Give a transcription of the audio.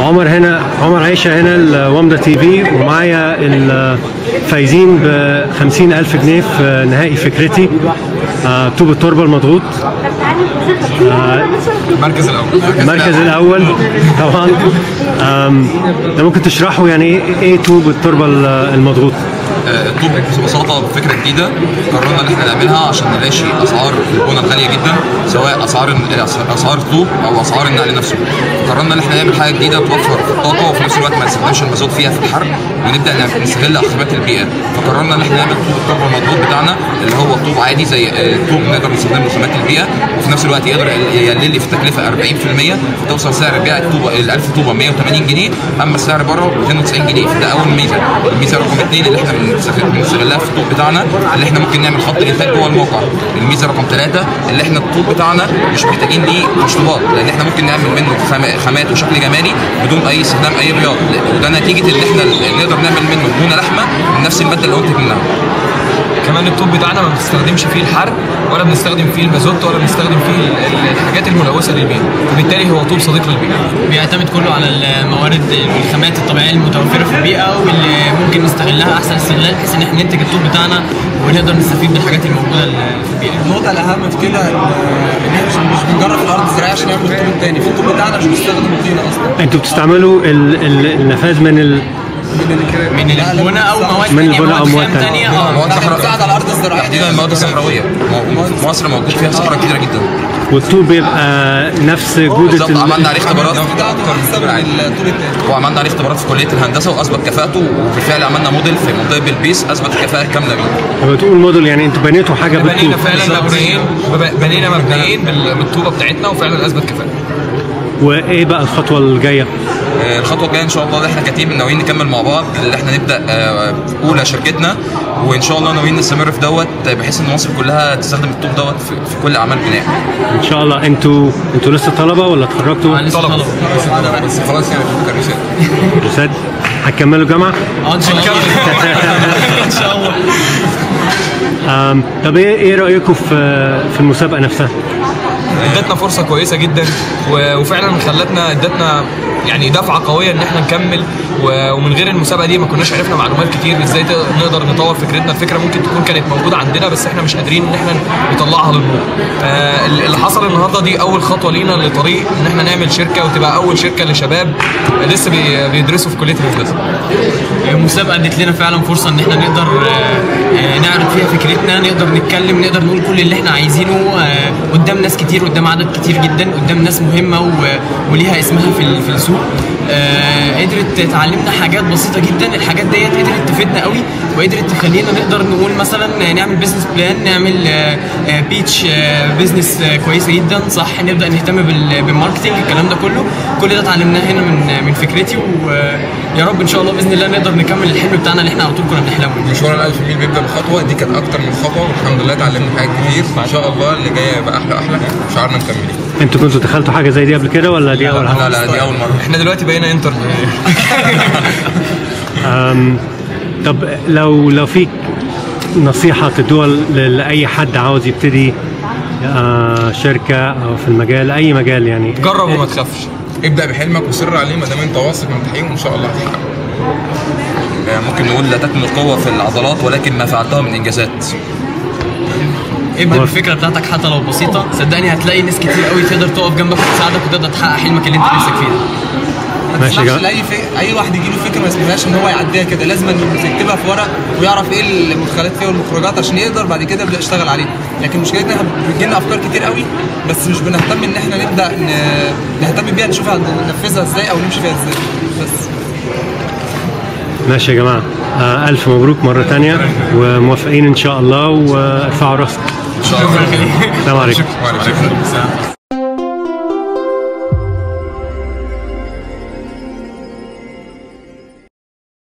عمر هنا عمر عيشة هنا الومدة تي في ومعايا الفايزين ب 50 ألف جنيه في نهائي فكرتي آه، طوب التربة المضغوط المركز الاول المركز الأول طبعا آم، ده ممكن تشرحوا يعني إيه إيه طوب التربة المضغوط آه، الطوب ببساطه فكره جديده قررنا ان احنا نعملها عشان نلاشي اسعار البنى الغاليه جدا سواء اسعار اسعار الطوب او اسعار النقل نفسه قررنا ان احنا نعمل حاجه جديده توفر في الطاقه وفي نفس الوقت ما نستخدمش المازوت فيها في الحرق ونبدا نعمل- نستغل خامات البيئه فقررنا ان احنا نعمل طوب التربه المضغوط بتاعنا اللي هو طوب عادي زي آه، طوب نقدر نستخدمه خامات البيئه وفي نفس الوقت يقدر يقلل لي في التكلفه 40% فتوصل سعر بيع الطوبه ال 1000 طوبه 180 جنيه اما السعر بره 290 جنيه فده اول ميزه الميزه رقم اثنين اللي احنا بنستغل- بنستغلها في الطوب بتاعنا اللي احنا ممكن نعمل خط انتاج جوه الموقع الميزه رقم ثلاثه اللي احنا الطوب بتاعنا مش محتاجين ليه تشطيبات لان احنا ممكن نعمل منه خام- خامات وشكل جمالي بدون اي استخدام اي رياض وده نتيجه ان احنا نقدر نعمل منه دهونه لحمه من نفس الماده اللي انتج منها كمان الطوب بتاعنا ما بنستخدمش فيه الحرق ولا بنستخدم فيه المازوت ولا بنستخدم فيه ال- ال- الحاجات الملوثه للبيئه فبالتالي هو طوب صديق للبيئه بيعتمد كله على الموارد والخامات الطبيعيه المتوفره في البيئه واللي ممكن نستغلها احسن استغلال بحيث ان احنا ننتج الطوب بتاعنا ونقدر نستفيد بالحاجات الموجوده في البيئه. النقطة الأهم في كده إن إن إحنا مش مش بنجرب في الأرض الزراعية عشان نعمل الطوب التاني، في الطوب بتاعنا مش بنستخدم الطينة أصلا. أنتوا بتستعملوا ال- ال- النفاذ من ال... من البنى او مواد من تانية، البنى أو مواد مواد خام تانية. تانية اه مواد إحنا صحراء بنساعد على الأرض الزراعية تحديدا المواد الصحراويه مو- في مصر موجود فيها صحراء كتيره جدا والطوب بيبقى نفس جودة بالظبط ال- عملنا عليه اختبارات ده أحسن من الطوب التاني. وعملنا عليه اختبارات في كليه الهندسه واثبت كفاءته وبالفعل عملنا موديل في منطقه بلبيس اثبت الكفاءه الكامله بيه لما تقول موديل يعني انتوا بنيتوا حاجة بنينا بالطوب فعلا مبنيين بنينا مبنيين بال- بالطوبه بتاعتنا وفعلا اثبت كفاءه وإيه بقى الخطوة الجاية؟ آه، الخطوه الجايه ان شاء الله اللي احنا كتيم ناويين نكمل مع بعض اللي احنا نبدا آه، اولى شركتنا وان شاء الله ناويين نستمر في دوت بحيث ان مصر كلها تستخدم الطوب دوت في في كل اعمال بناء إن شاء الله أنتوا أنتوا لسه طلبة ولا اتخرجتوا؟ لسه طلبة. بس خلاص يعني بفكر رساله رساد هتكملوا جامعة؟ اه ان شاء الله ان شاء الله آم، طب إيه إيه رأيكم في في المسابقة نفسها؟ ادتنا فرصه كويسه جدا و- وفعلا خلتنا ادتنا يعني دفعه قويه ان احنا نكمل و- ومن غير المسابقه دي ما كناش عرفنا معلومات كتير ازاي تق- نقدر نطور فكرتنا الفكره ممكن تكون كانت موجوده عندنا بس احنا مش قادرين ان احنا نطلعها للنور آه، اللي حصل النهارده دي اول خطوه لينا لطريق ان احنا نعمل شركه وتبقى اول شركه لشباب لسه بي- بيدرسوا في كليه الهندسه المسابقه ادت لنا فعلا فرصه ان احنا نقدر آه، آه، نعرض فيها فكرتنا نقدر نتكلم نقدر نقول كل اللي احنا عايزينه آه، قدام ناس كتير قدام عدد كتير جدا قدام ناس مهمه و- وليها اسمها في ال- في السوق آه، قدرت تعلمنا حاجات بسيطه جدا الحاجات ديت قدرت تفيدنا قوي وقدرت تخلينا نقدر نقول مثلا نعمل بزنس بلان نعمل بيتش بزنس كويسه جدا صح نبدا نهتم بال- بالماركتنج الكلام ده كله كل ده اتعلمناه هنا من من فكرتي ويا رب ان شاء الله باذن الله نقدر نكمل الحلم بتاعنا اللي احنا على طول كنا بنحلمه مشوار الألف ميل بيبدأ بخطوة دي كانت أكتر من خطوة والحمد لله اتعلمنا حاجات كتير إن شاء الله اللي جاي يبقى أحلى أحلى شعارنا مكملين أنتوا كنتوا دخلتوا حاجة زي دي قبل كده ولا دي أول لا حاجة؟ لا دي اول مره احنا دلوقتي بقينا انتر أم، طب لو لو في نصيحة تدوها ل- لأي حد عاوز يبتدي آه، شركة أو في المجال أي مجال يعني جرب وما تخافش ابدأ بحلمك وصر عليه ما دام أنت واثق من تحقيقه إن شاء الله هتحققه آه، ممكن نقول لا تكمن القوه في العضلات ولكن ما فعلته من انجازات ابدا بالفكره بتاعتك حتى لو بسيطه صدقني هتلاقي ناس كتير قوي تقدر تقف جنبك وتساعدك وتقدر تحقق حلمك اللي انت نفسك فيه ما ماشي يا تسمحش جماعة. لاي في... اي واحد يجي له فكره ما يسمحلهاش ان هو يعديها كده لازم إنه يكتبها في ورق ويعرف ايه المدخلات فيها والمخرجات عشان يقدر بعد كده يبدا يشتغل عليها لكن مشكلتنا احنا بيجي لنا افكار كتير قوي بس مش بنهتم ان احنا نبدا ن... نهتم بيها نشوفها ننفذها ازاي او نمشي فيها ازاي بس ماشي يا جماعة آه، ألف مبروك مرة تانية وموافقين إن شاء الله وارفعوا راسك شكرا السلام عليكم وعليكم السلام